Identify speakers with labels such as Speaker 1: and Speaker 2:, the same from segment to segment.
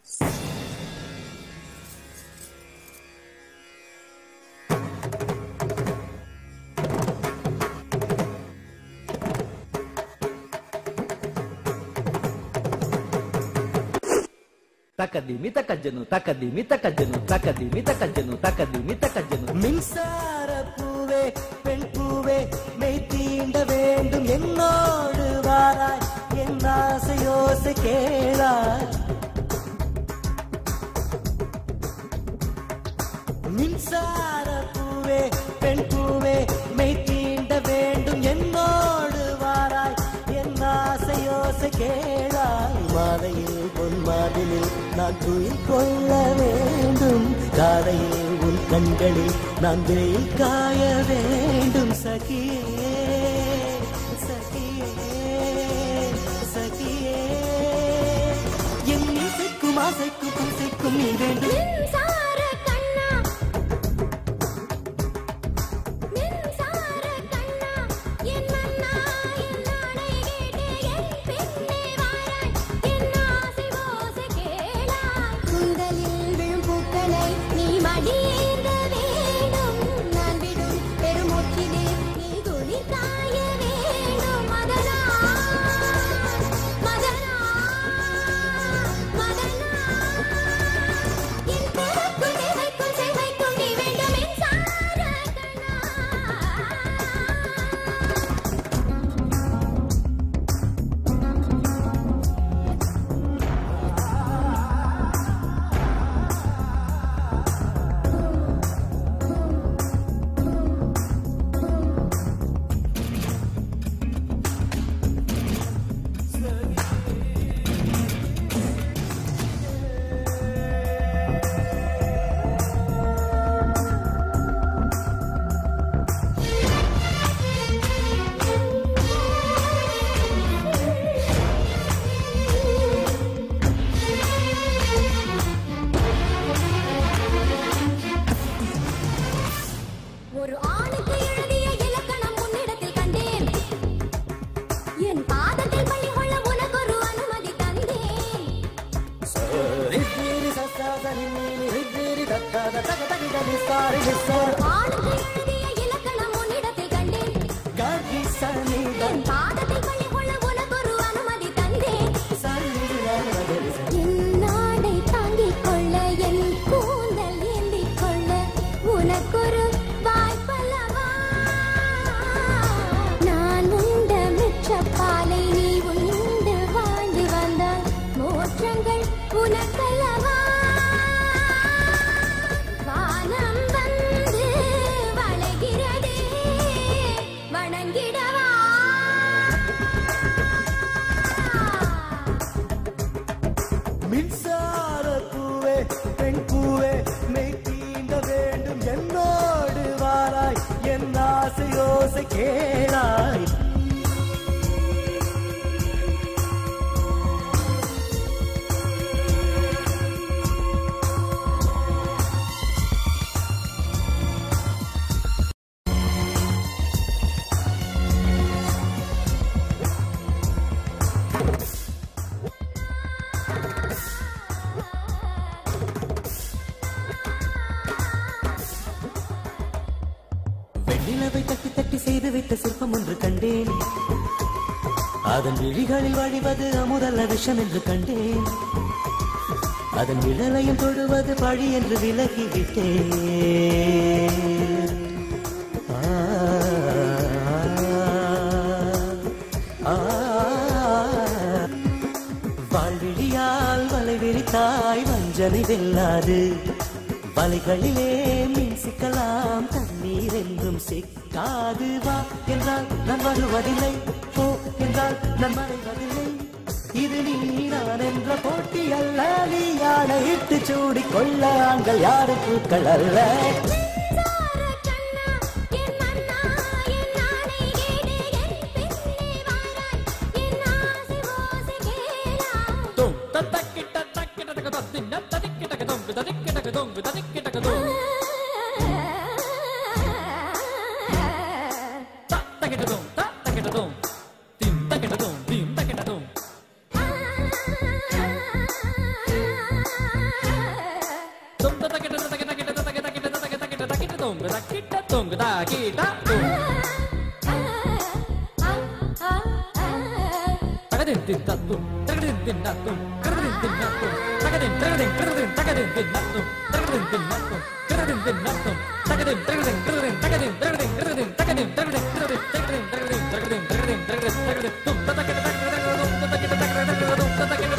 Speaker 1: తకదిమి తకజ్జను తకదిమి తకజ్జను తకదిమి తకజ్జను తకదిమి తకజ్జను
Speaker 2: மின்சார பூவே பெண் பூவே மெய் தீண்ட வேண்டும் என்னோடு வாராய் என் ஆசையோசை கேளாய் மின்சார பூவே பெண் பூவே மெய் தீண்ட வேண்டும் என்னோடு வாராய் என் ஆசையோசை கேளாய் மாலையில் பொன் மாதிலில் நான் துயில் கொள்ள வேண்டும் காலையில் உன் கண்களில் நான் வெயில் காய வேண்டும் சகியே சகியே சகியே என் இசைக்கும் ஆசைக்கும் பூசைக்கும் நீ வேண்டும்
Speaker 3: மின்சார கண்ணா மின்சார கண்ணா என் மன்னா என் நாடை கேட்டு என் பின்னே வாராய் என் ஆசை ஓசை கேளாய் குந்தலில் விழும் பூக்களை நீ மடியேந்த வேண்டும் நான் விடும் பெருமூச்சிலே நீ குளிர் காய வேண்டும் மதனா மதனா மதனா என் பிறக்கும் தேவைக்கும் சேவைக்கும் நீ வேண்டும் மின்சார கண்ணா ஒரு ஆணுக்கு எழுதிய இலக்கணம் உன்னிடத்தில் கண்டேன் என் பாதத்தில் பள்ளி கொள்ள உனக்கொரு அனுமதி தந்தேன்
Speaker 2: ரித்திரி சசாதனி ரித்திரி தத்தாத தக தகித நிசாரி நிசார்
Speaker 3: ஆணுக்கு எழுதிய இலக்கணம் உன்னிடத்தில் கண்டேன்
Speaker 2: காகி சனித
Speaker 3: என் பாதத்தில் பள்ளி கொள்ள உனக்கொரு அனுமதி தந்தேன்
Speaker 2: சனித
Speaker 3: என் நாடை தாங்கிக் கொள்ள என் கூந்தல் ஏந்திக் கொள்ள உனக்கொரு வாய்ப்பல்லவா நான் உண்ட மிச்ச பாலை நீ உண்டு வாழ்ந்து வந்தால் மோற்றங்கள் உனக்கல்லவா வானம் வந்து வளைகிறதே வணங்கிடவா
Speaker 2: மின்சார பூவே பெண் பூவே மெய் தீண்ட வேண்டும் என்னோடு வாராய் என் ஆசை யோசை கேளாய் வெண்ணிலவை தட்டி தட்டி செய்து வைத்த சிற்பம் ஒன்று கண்டேன் அதன் விழிகளில் வழிவது அமுதல்ல விஷம் என்று கண்டேன் அதன் விழலையும் தொடுவது பழி என்று விலகிவிட்டேன் ஆ, ஆ, வாழ்விழியால் வலை விரித்தாய் வஞ்சனை வெல்லாது வலைகளிலே மீன் சிக்கலாம் தண்ணீர் என்றும் சிக்காது வா என்றால் நான் வருவதில்லை போ என்றால் நான் மறைவதில்லை இது நீ நான் என்ற போட்டி அல்ல நீ யானையிட்டு சூடிக் கொள்ள ஆண்கள் யாரும் பூக்கள் அல்ல
Speaker 3: மின்சார கண்ணா என் மன்னா என் நாடை கேட்டு என் பின்னே வாராய் என் ஆசை ஓசை கேளாய்
Speaker 1: తుం తక్కిట తక్కిట తక తిన్న తదిక్కిట తొంగు తదిక్కిట తొంగు తదిక్కిట తొంగు తక్కిట తొం తక్కిట తొం తిం తక్కిట తొం తిం తక్కిట తొం
Speaker 3: ఆ
Speaker 1: dum da kita dum da kita dum tagadin din da dum tagadin din da dum tagadin din da dum tagadin tagadin tagadin tagadin din da dum tagadin din da dum tagadin din da dum tagadin tagadin tagadin tagadin tagadin tagadin tagadin tagadin tagadin tagadin tagadin tagadin tagadin tagadin tagadin dum da takita takita dum da takita takita dum da takita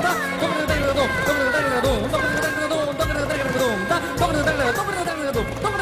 Speaker 1: takita